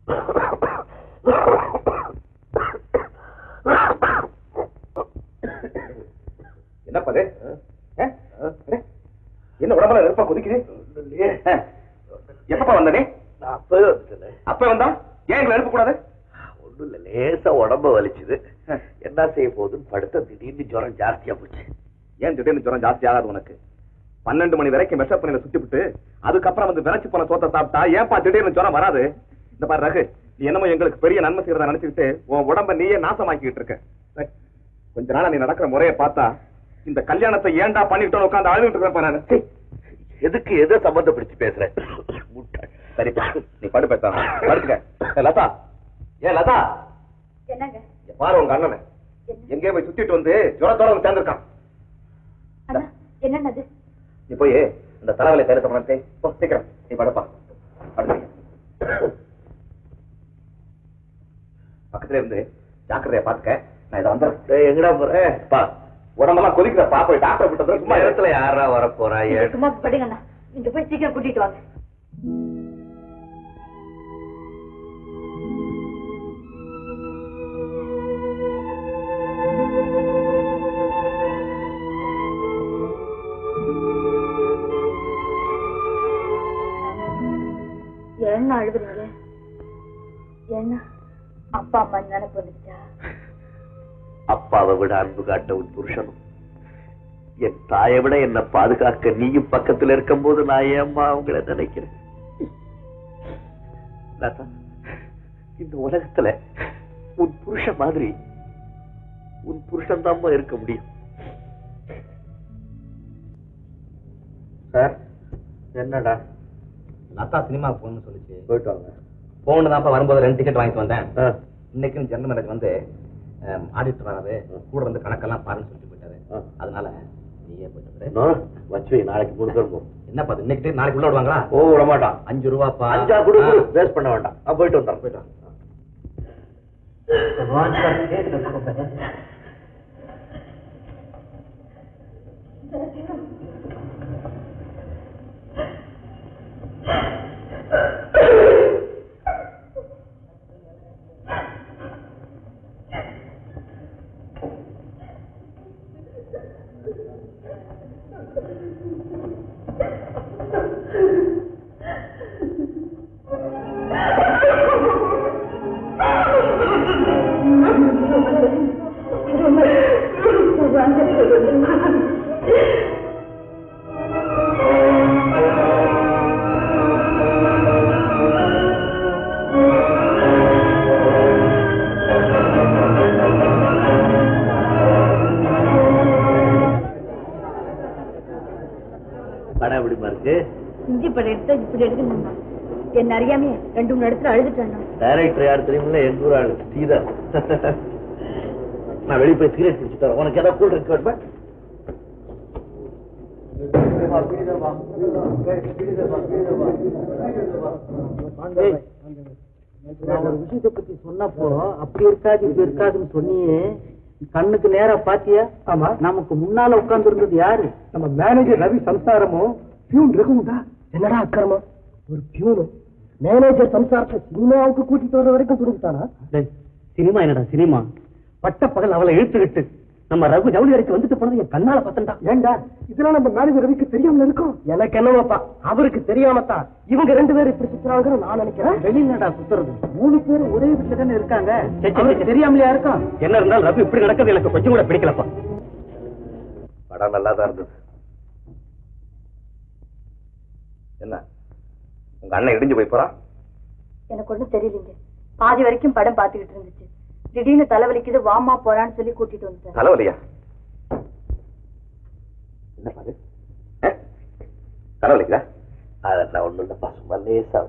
என்னப்பா இது? ஆ? அடே, என்ன உடம்புல நெருப்பா கொதிக்குது ஆ. எப்பப்பா வந்த நீ நான் அப்பவே வந்துட்டேன் அப்ப வந்தா ஏன் எங்களை எழுப்ப கூடாது ஒண்ணும் இல்ல லேசா உடம்ப வலிச்சுது என்ன செய்ய போகுதுன்னு படுத்த திடீர்னு ஜுரம் ஜாஸ்தியா போச்சு ஏன் திடீர்னு ஜுரம் ஜாஸ்தி ஆகாது உனக்கு பன்னெண்டு மணி வரைக்கும் விஷ பண்ணையில சுத்தி விட்டு அதுக்கப்புறம் வந்து விரைச்சு போன சோத்தை சாப்பிட்டா ஏன்பா திடீர்னு ஜுரம் வராது இந்த பாரு ரகு நீ என்னமோ எங்களுக்கு பெரிய நன்மை செய்யறதா நினைச்சுக்கிட்டு உன் உடம்ப நீயே நாசமாக்கிட்டு இருக்க சரி, கொஞ்ச நாளா நீ நடக்கிற முறையை பார்த்தா இந்த கல்யாணத்தை ஏன்டா பண்ணிக்கிட்டோன்னு உட்காந்து அழுதுட்டு இருக்கேன் நான் சீ, எதுக்கு எதை சம்பந்தப்படுத்தி பேசுற முட்டாள். சரிப்பா நீ படு பேச படுத்துக்க ஏய், லதா ஏன் லதா என்னங்க இங்க பாரு உங்க அண்ணனை எங்கேயோ போய் சுத்திட்டு வந்து ஜுரத்தோட வந்து சேர்ந்திருக்கான் அண்ணா என்னன்னது நீ போய் இந்த தலைவலை கையில தொடர்ந்து போ சீக்கிரம் நீ படுப்பா படுத்துக்க பக்கத்துல இருந்து ஜாக்கிரதையா பாத்துக்க நான் இதை வந்துடுறேன் டேய், எங்கடா போற பா உடம்பெல்லாம் கொதிக்கிறப்பா போய் டாக்டர் விட்டு வந்துரு. சும்மா நேரத்துல யாரா வர போறா நீங்க சும்மா படுங்க அண்ணா நீங்க போய் சீக்கிரம் கூட்டிட்டு வாங்க என்ன அழுகுறீங்க என்ன அப்பா அம்மா நினைப்பு வந்துச்சா அப்பாவை விட அன்பு காட்ட உன் புருஷனும் என் தாயை விட என்னை பாதுகாக்க நீயும் பக்கத்துல இருக்கும்போது நான் ஏம்மா அவங்கள நினைக்கிறேன் லதா, இந்த உலகத்துல உன் புருஷன் மாதிரி உன் புருஷன் தான்மா இருக்க முடியும் சார் என்னடா லதா சினிமா போகணும்னு சொல்லிச்சு போயிட்டு வாங்க போகணும் தான் வரும்போது ரெண்டு டிக்கெட் வாங்கிட்டு வந்தேன் ஆ. இன்னைக்கும் ஜெனரல் மேனேஜர் வந்து ஆடிட்டர் வராது கூட இருந்து கணக்கெல்லாம் பாருன்னு சொல்லிட்டு போயிட்டாரு ஆ. அதனால நீயே போயிட்டு வந்துரு. நான் வச்சு வை, நாளைக்கு மூணு பேர் போகும் என்னப்பா இது இன்னைக்கு நாளைக்கு உள்ள விடுவாங்களா ஓ விட மாட்டான் அஞ்சு ரூபாப்பா அஞ்சா குடு ஆ. வேஸ்ட் பண்ண வேண்டாம் நான் போயிட்டு வந்தேன் போயிட்டு வாங்க படம் எப்படிமா இருக்கு இஞ்சி படம் எடுத்தா இப்படி எடுக்கணும்னா என்ன அறியாமே ரெண்டு மூணு இடத்துல அழுதுட்டேன் டைரக்டர் யார் தெரியுமில்ல என் ஊர் ஆளு சீதா நான் வெளியே போய் சிகரெட் குடிச்சுட்டு வரேன். உனக்கு ஏதாவது கூல் ட்ரிங்க் வேணுமா நான் ஒரு விஷயத்தை பத்தி சொன்னப்போ அப்படி இருக்காது இப்படி இருக்காதுன்னு சொன்னியே கண்ணுக்கு நேரா பாத்தியா ஆமா நமக்கு முன்னால உட்கார்ந்து இருந்தது யாரு நம்ம மேனேஜர் ரவி சம்சாரமும் பியூன் ரகுமுடா என்னடா அக்கிரமம் ஒரு பியூனு மேனேஜர் சம்சாரத்தை சினிமாவுக்கு கூட்டிட்டு வர வரைக்கும் துணிஞ்சுட்டானா சினிமா என்னடா சினிமா பட்ட பகல் அவளை இழுத்துக்கிட்டு நம்ம ரகு ஜவுளி அறைக்கு வந்துட்டு போனது என் கண்ணால பத்தண்டா ஏண்டா இதெல்லாம் நம்ம மேனேஜர் ரவிக்கு தெரியாமல இருக்கும் எனக்கு என்னவாப்பா அவருக்கு தெரியாமத்தான் இவங்க ரெண்டு பேரும் இப்படி சுத்துறாங்கன்னு நான் நினைக்கிறேன் வெளியிலடா சுத்துறது மூணு பேரும் ஒரே வீட்டுல தானே இருக்காங்க அவருக்கு தெரியாமலையா இருக்கும் என்ன இருந்தாலும் ரவி இப்படி நடக்கிறது எனக்கு கொஞ்சம் கூட பிடிக்கலப்பா படம் நல்லா தான் இருந்தது என்ன உங்க அண்ணன் இடிஞ்சு போய் போறான் எனக்கு ஒண்ணும் தெரியலீங்க பாதி வரைக்கும் படம் பார்த்துக்கிட்டு இருந்துச்சு திடீர்னு தலைவலிக்குது வாமா போறான்னு சொல்லி கூட்டிட்டு வந்துட்டேன் தலைவலியா என்ன பாரு தலைவலிக்குதா அதெல்லாம் ஒண்ணும் இல்லப்பா சும்மா லேசா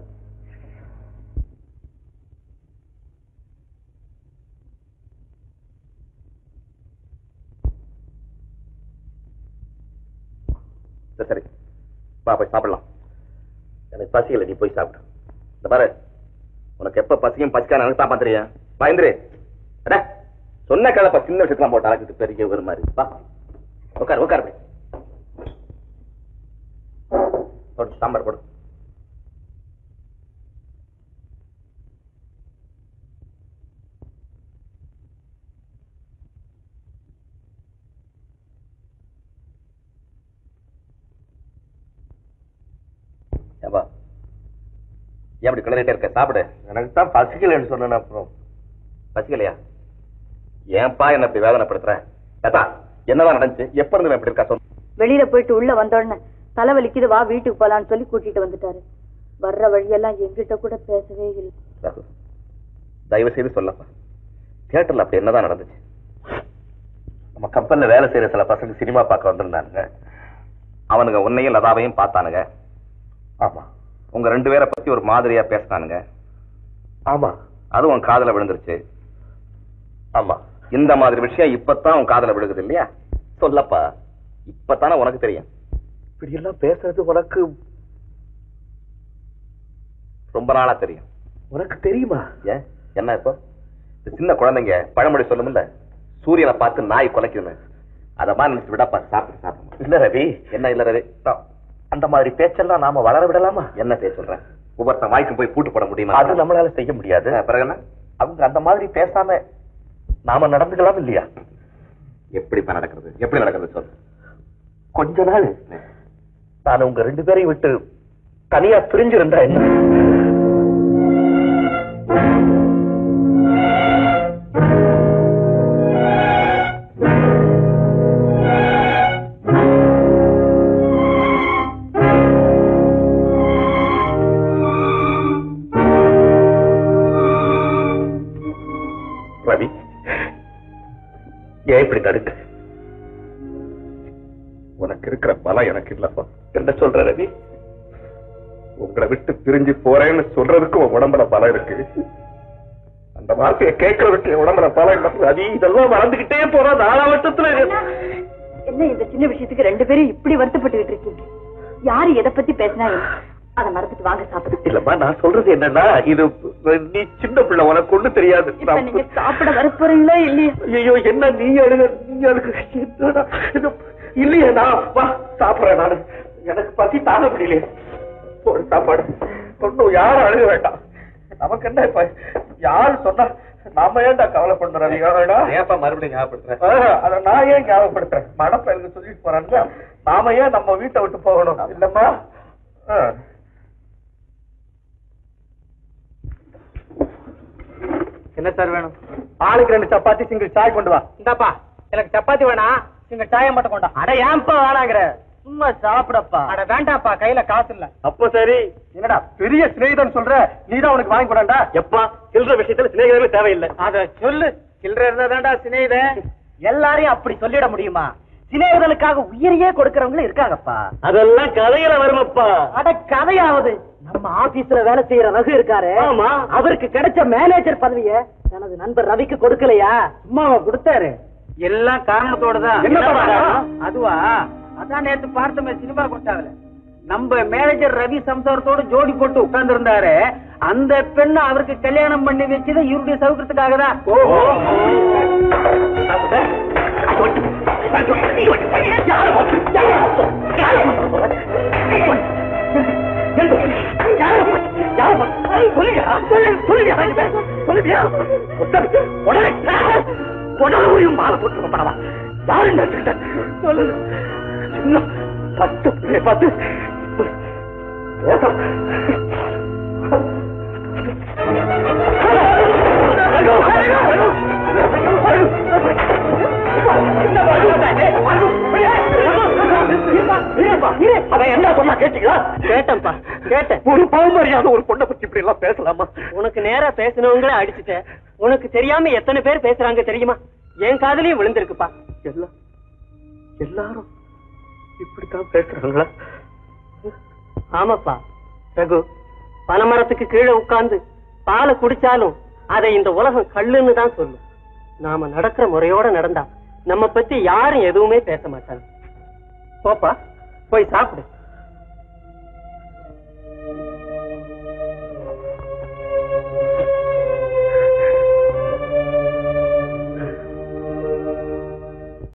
சரி சரி வா போய் சாப்பிடலாம் எனக்கு பசிக்கல நீ போய் சாப்பிடு இந்த பாரு உனக்கு எப்ப பசியும் பசிக்கா எனக்கு தான் தெரியும் பயந்துரு அட சொன்ன கிளப்ப சின்ன விஷயத்துலாம் போட்டு அழைச்சிட்டு பெரிய ஒரு மாதிரி வா உட்காரு உட்காரு போய் போடு சாம்பார் போடு ஏன் அப்படி கிளறிட்டே இருக்க சாப்பிடு எனக்கு தான் பசிக்கலைன்னு சொன்னேன் அப்புறம் பசிக்கலையா ஏன்பா என்ன இப்படி வேதனைப்படுத்துற ஏத்தா என்னதான் நடந்துச்சு எப்ப இருந்து இவன் இப்படி இருக்கா சொல்லு வெளியில போயிட்டு உள்ள வந்தோடனே தலை வலிக்குது வா வீட்டுக்கு போலான்னு சொல்லி கூட்டிட்டு வந்துட்டாரு வர்ற வழியெல்லாம் எங்கிட்ட கூட பேசவே இல்லை ரகு, தயவு செய்து சொல்லப்பா தியேட்டர்ல அப்படி என்னதான் நடந்துச்சு நம்ம கம்பெனில வேலை செய்யற சில பசங்க சினிமா பார்க்க வந்திருந்தாங்க அவனுங்க உன்னையும் லதாவையும் பார்த்தானுங்க ஆமா உங்க ரெண்டு பேரை பத்தி ஒரு மாதிரியா பேசினானுங்க ஆமா அது உன் காதுல விழுந்துருச்சு ஆமா இந்த மாதிரி விஷயம் இப்பதான் உன் காதுல விழுகுது இல்லையா சொல்லப்பா இப்பதானே உனக்கு தெரியும் இப்படி எல்லாம் பேசுறது உனக்கு ரொம்ப நாளா தெரியும் உனக்கு தெரியுமா ஏன் என்ன இப்போ இந்த சின்ன குழந்தைங்க பழமொழி சொல்லுமில்ல சூரியனை பார்த்து நாய் குலைக்குன்னு அத மாதிரி நினைச்சு விடாப்பா சாப்பிட்டு சாப்பிடு இல்ல ரவி என்ன இல்ல ரவி நான் அந்த மாதிரி பேச்செல்லாம் நாம வளர விடலாமா என்ன செய்ய சொல்றேன் ஒவ்வொருத்தன் வாய்க்கு போய் பூட்டு போட முடியுமா அது நம்மளால செய்ய முடியாது அஹ், பிறகு என்ன அவங்க அந்த மாதிரி பேசாம நாம நடந்துக்கலாம் இல்லையா எப்படிப்பா நடக்கிறது எப்படி நடக்கிறது சொல்லு கொஞ்ச நாள் நான் உங்க ரெண்டு பேரையும் விட்டு தனியா பிரிஞ்சிருந்தா என்ன ரவி ஏன் இப்படி தடுக்க உனக்கு இருக்கிற பலம் எனக்கு இல்லப்பா என்ன சொல்ற ரவி உங்களை விட்டு பிரிஞ்சு போறேன்னு சொல்றதுக்கு உன் உடம்புல பலம் இருக்கு அந்த வார்த்தையை கேட்கறதுக்கு என் உடம்புல பலம் இல்ல ரவி இதெல்லாம் மறந்துகிட்டே போற நாலாவட்டத்துல என்ன இந்த சின்ன விஷயத்துக்கு ரெண்டு பேரும் இப்படி வருத்தப்பட்டுக்கிட்டு இருக்கீங்க யாரு எதை பத்தி பேசினா என்ன அதை மறந்துட்டு வாங்க சாப்பிடு இல்லம்மா நான் சொல்றது என்னன்னா இது நீ சின்ன பிள்ளை உனக்கு ஒண்ணு தெரியாது இப்ப நீங்க சாப்பிட வர போறீங்களா இல்லையா ஐயோ என்ன நீ அழுக நீ அழுக என்னடா இது இல்லையே நான் வா சாப்பிடுறேன் நானு எனக்கு பசி தாங்க முடியலையே போடு சாப்பாடு ஒன்னும் யாரும் அழுக வேண்டாம் நமக்கு என்ன இப்ப யாரு சொன்னா நாம ஏன்டா கவலைப்படுற ரவி ஏடா ஏன்ப்பா மறுபடியும் ஞாபகப்படுத்துறேன் ஆஹ், அத நான் ஏன் ஞாபகப்படுத்துறேன் மடப்பயலுக்கு சொல்லிட்டு போறானுங்க நாம ஏன் நம்ம வீட்டை விட்டு போகணும் இல்லம்மா ஆஹ். என்ன சார் வேணும் ஆளுக்கு ரெண்டு சப்பாத்தி சிங்கிள் சாய் கொண்டு வா இந்தாப்பா எனக்கு சப்பாத்தி வேணாம் சிங்கிள் சாயை மட்டும் கொண்டா அட ஏன்பா வேணாங்கிற சும்மா சாப்பிடப்பா அட வேண்டாப்பா கையில காசு இல்ல அப்போ சரி என்னடா பெரிய சிநேகிதன் சொல்ற நீதான் உனக்கு வாங்கி கொடாண்டா எப்பா சில்லற விஷயத்துல சிநேகிதமே தேவையில்லை அத சொல்லு சில்லற இருந்தா சிநேகிதன் எல்லாரையும் அப்படி சொல்லிட முடியுமா சிநேகிதனுக்காக உயிரையே கொடுக்கறவங்களும் இருக்காங்கப்பா அதெல்லாம் கதையில வருமப்பா அட கதையாவது நம்ம ஆபீஸ்ல வேலை செய்யற ரகு இருக்காரு ஆமா அவருக்கு கிடைச்ச மேனேஜர் பதவிய தனது நண்பர் ரவிக்கு கொடுக்கலையா சும்மாவா கொடுத்தாரு எல்லாம் காரணத்தோட தான் என்ன அதுவா அதான் நேத்து பார்த்தமே சினிமா கொடுத்தாங்கல்ல நம்ம மேனேஜர் ரவி சம்சாரத்தோட ஜோடி போட்டு உட்கார்ந்து இருந்தாரு அந்த பெண்ணை அவருக்கு கல்யாணம் பண்ணி வச்சது இவருடைய சௌகரியத்துக்காக தான் கேட்டேன்ப்பா கேட்டேன் ஒரு பாவமரியாத ஒரு பொண்ணை பத்தி இப்படி எல்லாம் பேசலாமா உனக்கு நேரா பேசினவங்கள அடிச்சுட்டேன் உனக்கு தெரியாம எத்தனை பேர் பேசுறாங்க தெரியுமா என் காதுலயும் விழுந்திருக்குப்பா எல்லாம் எல்லாரும் இப்படித்தான் பேசுறாங்களா ஆமாப்பா ரகு பனைமரத்துக்கு கீழே உட்கார்ந்து பாலை குடிச்சாலும் அதை இந்த உலகம் கல்லுன்னு தான் சொல்லும் நாம நடக்கிற முறையோட நடந்தா நம்ம பத்தி யாரும் எதுவுமே பேச மாட்டாங்க போப்பா போய் சாப்பிடு